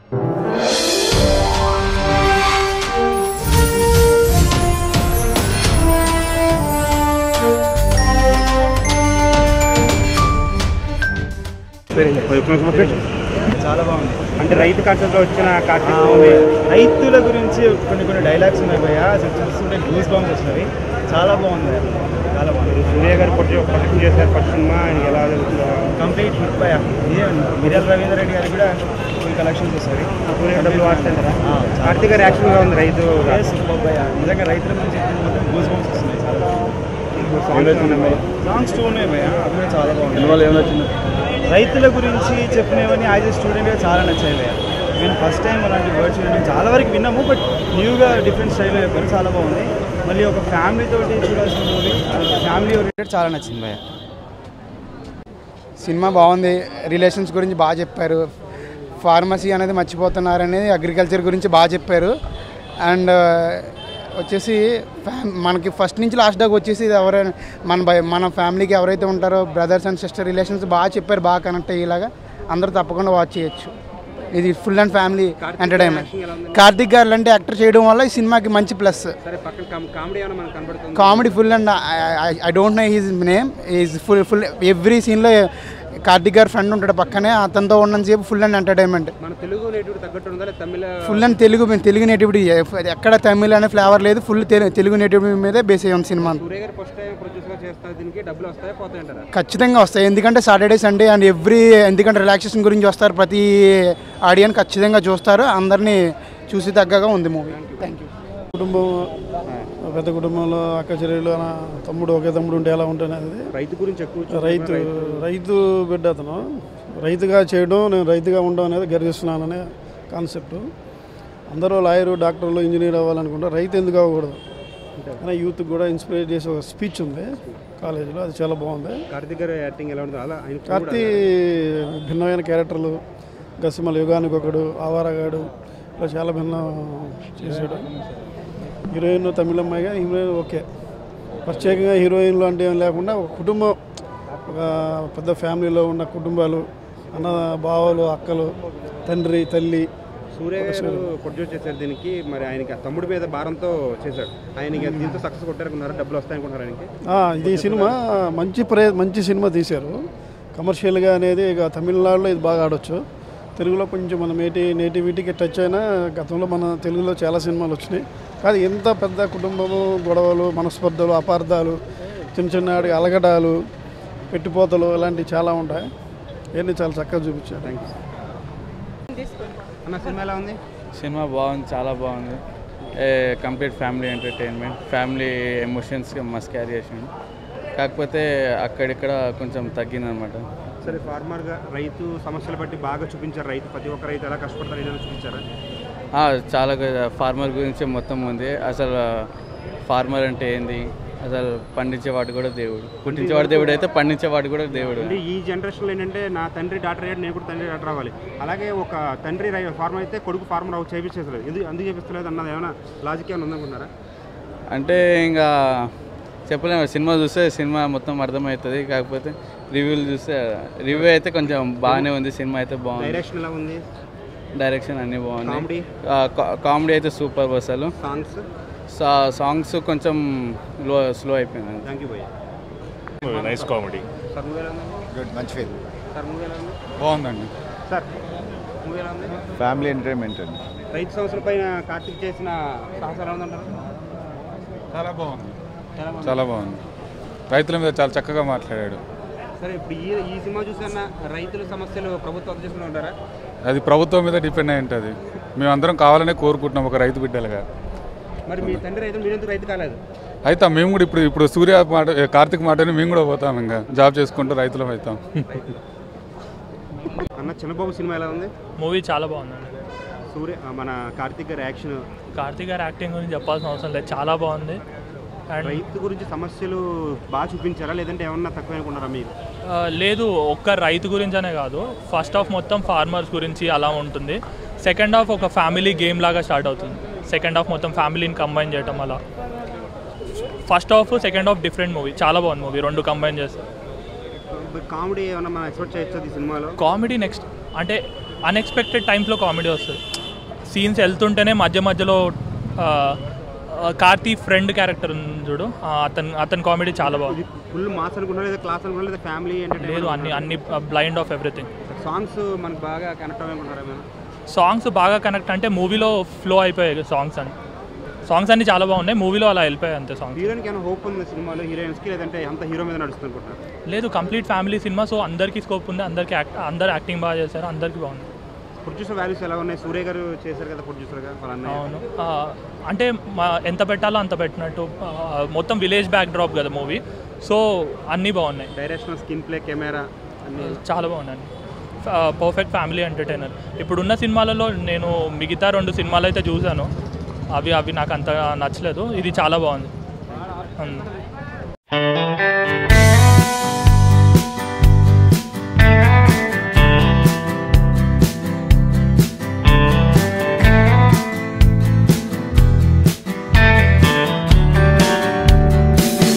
చాలా బాగుంది అంటే రైతు కాన్సెప్ట్ వచ్చిన ఆ, కార్తీక్ ఉంది. రైతుల గురించి కొన్ని కొన్ని డైలాగ్స్ ఉన్నాయి భయ్య అసలు చూస్తుంటే గూస్ బాంబ్స్ వచ్చినవి చాలా బాగుంది చాలా బాగుంది సూర్య గారు ప్రొటెక్షన్ చేశారు ఫస్ట్ సినిమా ఆయనకి ఎలా జరుగుతుందో కంప్లీట్ హిట్ భయ్య ఇదే మిరియల్ రవీంద్ర రెడ్డి గారికి కూడా ఫుల్ కలెక్షన్స్ వస్తాయి సూర్య డబ్బులు వాడుతారు కదా ఆ, చాలా. కార్తీక్ గారు యాక్షన్ గా ఉంది రైతు సూపర్ భయ్య నిజంగా రైతుల గురించి చెప్పింది మొత్తం గూస్ బాంబ్స్ వస్తున్నాయి చాలా సాంగ్స్ ఉన్నాయి మరి. సాంగ్స్ టూ ఉన్నాయి భయ్య అవి కూడా చాలా బాగుంది రైతుల గురించి చెప్పినవన్నీ యాజ్ ఏ స్టూడెంట్గా చాలా నచ్చాయి భయ్య నేను ఫస్ట్ టైం అలాంటి వర్డ్స్ విన్నాను చాలా వరకు విన్నాము బట్ న్యూగా డిఫరెంట్ స్టైల్లో చెప్పారు చాలా బాగుంది మళ్ళీ ఒక ఫ్యామిలీ తోటి చూడాల్సిన మూవీ ఫ్యామిలీ ఓరియంటెడ్ చాలా నచ్చింది భయ్య సినిమా బాగుంది రిలేషన్స్ గురించి బాగా చెప్పారు ఫార్మసీ అనేది మర్చిపోతున్నారని అగ్రికల్చర్ గురించి బాగా చెప్పారు అండ్ వచ్చేసి ఫ్యామ్ మనకి ఫస్ట్ నుంచి లాస్ట్ దాకా వచ్చేసి ఇది ఎవరైనా మన బై మన ఫ్యామిలీకి ఎవరైతే ఉంటారో బ్రదర్స్ అండ్ సిస్టర్ రిలేషన్స్ బాగా చెప్పారు బాగా కనెక్ట్ అయ్యేలాగా అందరూ తప్పకుండా వాచ్ చేయొచ్చు ఇది full and family entertainment Karthik గారు లాంటి యాక్టర్ చేయడం వల్ల ఈ సినిమాకి మంచి ప్లస్ సరే పక్కన కామెడీ ఏమైనా మనకు కనబడుతుంది comedy full and I don't know his name is full full every సీన్లో కార్తిక్ గారు ఫ్రెండ్ ఉంటాడు పక్కనే అతనితో ఉన్నంతసేపు ఫుల్ అండ్ ఎంటర్టైన్మెంట్ మన తెలుగు నేటివ్ తగ్గట్టు ఉందా లేదా తమిళ full and Telugu Telugu nativity ఎక్కడ తమిళ్ అనే ఫ్లేవర్ లేదు ఫుల్ తెలుగు నేటివిటీ మీదే బేస్ అయ్యి ఉంది సినిమా అంతా. సూర్య గారు ఫస్ట్ టైం ప్రొడ్యూస్ గా చేస్తారు దీనికి డబ్బులు వస్తాయా పోతాయంటారా ఖచ్చితంగా వస్తాయి ఎందుకంటే సాటర్డే సండే అండ్ ఎవ్రీ ఎందుకంటే రిలాక్సేషన్ గురించి వస్తారు ప్రతి ఆడియన్స్ ఖచ్చితంగా చూస్తారు అందరినీ చూసి తగ్గగా ఉంది మూవీ థ్యాంక్ యూ కుటుంబం పెద్ద కుటుంబంలో అక్క చెల్లెలు అన్న తమ్ముడు ఒకే తమ్ముడు ఉంటే ఎలా ఉంటుంది అనేది రైతు గురించి ఎక్కువ రైతు రైతు బిడ్డ అతను రైతుగా చేయడం నేను రైతుగా ఉండడం అనేది గర్విస్తున్నాననే కాన్సెప్ట్ అందరూ లాయరు డాక్టర్లు ఇంజనీర్ అవ్వాలనుకుంటే రైతు ఎందుకు అవ్వకూడదు కానీ యూత్ కూడా ఇన్స్పైర్ చేసే ఒక స్పీచ్ ఉంది కాలేజీలో అది చాలా బాగుంది కార్తీక్ గారు యాక్టింగ్ ఎలా ఉంటుంది అలా ఆయన కార్తీ భిన్నమైన క్యారెక్టర్లు గసిమల యుగానికి ఒకడు ఆవారగాడు ఇలా చాలా భిన్నం చేశాడు హీరోయిన్ తమిళమ్మాయిగా హీరోయిన్ ఓకే ప్రత్యేకంగా హీరోయిన్లు అంటే ఏం లేకుండా ఒక కుటుంబం ఒక పెద్ద ఫ్యామిలీలో ఉన్న కుటుంబాలు అన్న బావలు అక్కలు తండ్రి తల్లి సూర్య గారు ప్రొడ్యూస్ చేశారు దీనికి మరి ఆయనకి ఆ తమ్ముడి మీద భారంతో చేశాడు ఆయనకి దీంతో సక్సెస్ కొట్టారనుకున్నారు డబ్బులు వస్తాయనుకుంటున్నారు ఆయనకి ఆ, ఇది సినిమా మంచి ప్రే మంచి సినిమా తీశారు కమర్షియల్గా అనేది ఇక తమిళనాడులో ఇది బాగా ఆడొచ్చు తెలుగులో కొంచెం మన నేటి నేటివిటీకి టచ్ అయినా గతంలో మన తెలుగులో చాలా సినిమాలు వచ్చినాయి కానీ ఎంత పెద్ద కుటుంబము గొడవలు మనస్పర్ధలు అపార్థాలు చిన్న చిన్న అలగడాలు పెట్టిపోతలు ఇలాంటివి చాలా ఉంటాయి ఇవన్నీ చాలా చక్కగా చూపించారు థ్యాంక్ యూ అన్న సినిమా ఎలా ఉంది సినిమా బాగుంది చాలా బాగుంది కంప్లీట్ ఫ్యామిలీ ఎంటర్టైన్మెంట్ ఫ్యామిలీ ఎమోషన్స్గా మస్ట్ క్యారీ చేసిండు కాకపోతే అక్కడిక్కడ కొంచెం తగ్గిందనమాట సరే ఫార్మర్ గా రైతు సమస్యలు బట్టి బాగా చూపించారు రైతు ప్రతి ఒక్క రైతు ఎలా కష్టపడతారు ఏదైనా చూపించారా చాలా ఫార్మర్ గురించి మొత్తం ఉంది అసలు ఫార్మర్ అంటే ఏంది అసలు పండించేవాడు కూడా దేవుడు పుట్టించేవాడు దేవుడు అయితే పండించేవాడు కూడా దేవుడు అంటే ఈ జనరేషన్లో ఏంటంటే నా తండ్రి డాక్టర్ అయ్యాడు నేను కూడా తండ్రి డాక్టర్ అవ్వాలి అలాగే ఒక తండ్రి రై ఫార్మర్ అయితే కొడుకు ఫార్మర్ అవ్వ చేపించేసలేదు ఎందుకు అందుకు చేపిస్తలేదు అన్నది ఏమైనా లాజిక్ ఏమైనా ఉందనుకున్నారా అంటే ఇంకా చెప్పలేము సినిమా చూస్తే సినిమా మొత్తం అర్థమవుతుంది కాకపోతే రివ్యూలు చూస్తే రివ్యూ అయితే కొంచెం బాగానే ఉంది సినిమా అయితే బాగుంది డైరెక్షన్ ఎలా ఉంది డైరెక్షన్ అన్నీ బాగున్నాయి కామెడీ కామెడీ అయితే సూపర్ అసలు సాంగ్స్ సా- సాంగ్స్ కొంచెం లో స్లో అయిపోయింది థ్యాంక్ యూ భయ్య నైస్ కామెడీ సార్ మూవీ ఎలా ఉంది గుడ్ మంచి ఫీల్ సార్ మూవీ ఎలా ఉంది బాగుందండి సార్ మూవీ ఎలా ఉంది ఫ్యామిలీ ఎంటర్టైన్మెంట్ అండి రైతు సంవత్సరం పైన కార్తీక్ చేసిన సాహసాలు ఎలా ఉందంటారు చాలా బాగుంది ఎలా ఉంది? చాలా బాగుంది రైతుల మీద చాలా చక్కగా మాట్లాడాడు సరే ఇప్పుడు ఈ ఈ సినిమా చూసన్న రైతుల సమస్యలు ప్రభుత్వం అర్థం చేసుకుని ఉంటారా అది ప్రభుత్వం మీద డిపెండ్ అయి ఉంటుంది మేమందరం కావాలనే కోరుకుంటున్నాం ఒక రైతు బిడ్డలుగా మరి మీ తండ్రి రైతు మీరెందుకు రైతు కాలేదు అయితే మేము కూడా ఇప్పుడు ఇప్పుడు సూర్య మాట కార్తీక్ మాటని మేము కూడా పోతాం ఇంకా జాబ్ చేసుకుంటూ రైతులం అవుతాం అన్న చిన్నబాబు సినిమా ఎలా ఉంది మూవీ చాలా బాగుందండి సూర్య ఆ, మన కార్తీక్ గారి యాక్షన్ కార్తీక్ గారి యాక్టింగ్ గురించి చెప్పాల్సిన అవసరం లేదు చాలా బాగుంది అండ్ రైతు గురించి సమస్యలు బాగా చూపించారా లేదంటే ఏమన్నా తక్కువ అనుకున్నారా మీరు ఆ, లేదు ఒక్క రైతు గురించి అనే కాదు ఫస్ట్ హాఫ్ మొత్తం ఫార్మర్స్ గురించి అలా ఉంటుంది సెకండ్ హాఫ్ ఒక ఫ్యామిలీ గేమ్ లాగా స్టార్ట్ అవుతుంది సెకండ్ హాఫ్ మొత్తం ఫ్యామిలీని కంబైన్ చేయటం అలా first half second half different movie చాలా బాగుంది మూవీ రెండు కంబైన్ చేస్తారు కామెడీ ఏమన్నా మనం ఎక్స్పెక్ట్ చేయొచ్చు ఈ సినిమాలో కామెడీ నెక్స్ట్ అంటే అన్ఎక్స్పెక్టెడ్ టైమ్స్లో కామెడీ వస్తుంది సీన్స్ వెళ్తుంటేనే మధ్య మధ్యలో ఆ, ఆ, కార్తీ ఫ్రెండ్ క్యారెక్టర్ ఉంది చూడు ఆ, అతను అతని కామెడీ చాలా బాగుంది ఫుల్ మాస్ అనుకున్నా లేదా క్లాస్ అనుకున్నా లేదా ఫ్యామిలీ లేదు అన్ని అన్ని బ్లైండ్ ఆఫ్ ఎవ్రీథింగ్ సాంగ్స్ మనకు బాగా కనెక్ట్ అవ్వనుకుంటారా ఏమైనా సాంగ్స్ బాగా కనెక్ట్ అంటే మూవీలో ఫ్లో అయిపోయాయి సాంగ్స్ అని సాంగ్స్ అన్ని చాలా బాగున్నాయి మూవీలో అలా వెళ్ళిపోయాయి అంతే సాంగ్స్ హీరోయిన్కి ఏమైనా హోప్ ఉంది సినిమాలో హీరోయిన్స్కి లేదంటే అంత హీరో మీద నడుస్తుంది అనుకుంటున్నారు లేదు కంప్లీట్ ఫ్యామిలీ సినిమా సో అందరికీ స్కోప్ ఉంది అందరికీ యాక్ట్ అందరు యాక్టింగ్ బాగా చేశారు అందరికీ బాగుంది ప్రొడ్యూసర్ వాల్యూస్ ఎలా ఉన్నాయి సూర్య గారు చేశారు కదా ప్రొడ్యూసర్గా వాళ్ళ అన్నయ్య అవును ఆ, అంటే మా ఎంత పెట్టాలో అంత పెట్టినట్టు ఆ, మొత్తం విలేజ్ బ్యాక్ డ్రాప్ కదా మూవీ సో అన్నీ బాగున్నాయి డైరెక్షన్ స్కిన్ ప్లే కెమెరా అన్ని చాలా బాగున్నాయి పర్ఫెక్ట్ ఫ్యామిలీ ఎంటర్టైనర్ ఇప్పుడున్న సినిమాలలో నేను మిగతా రెండు సినిమాలు అయితే చూశాను అవి అవి నాకు అంత నచ్చలేదు ఇది చాలా బాగుంది ఉమ్.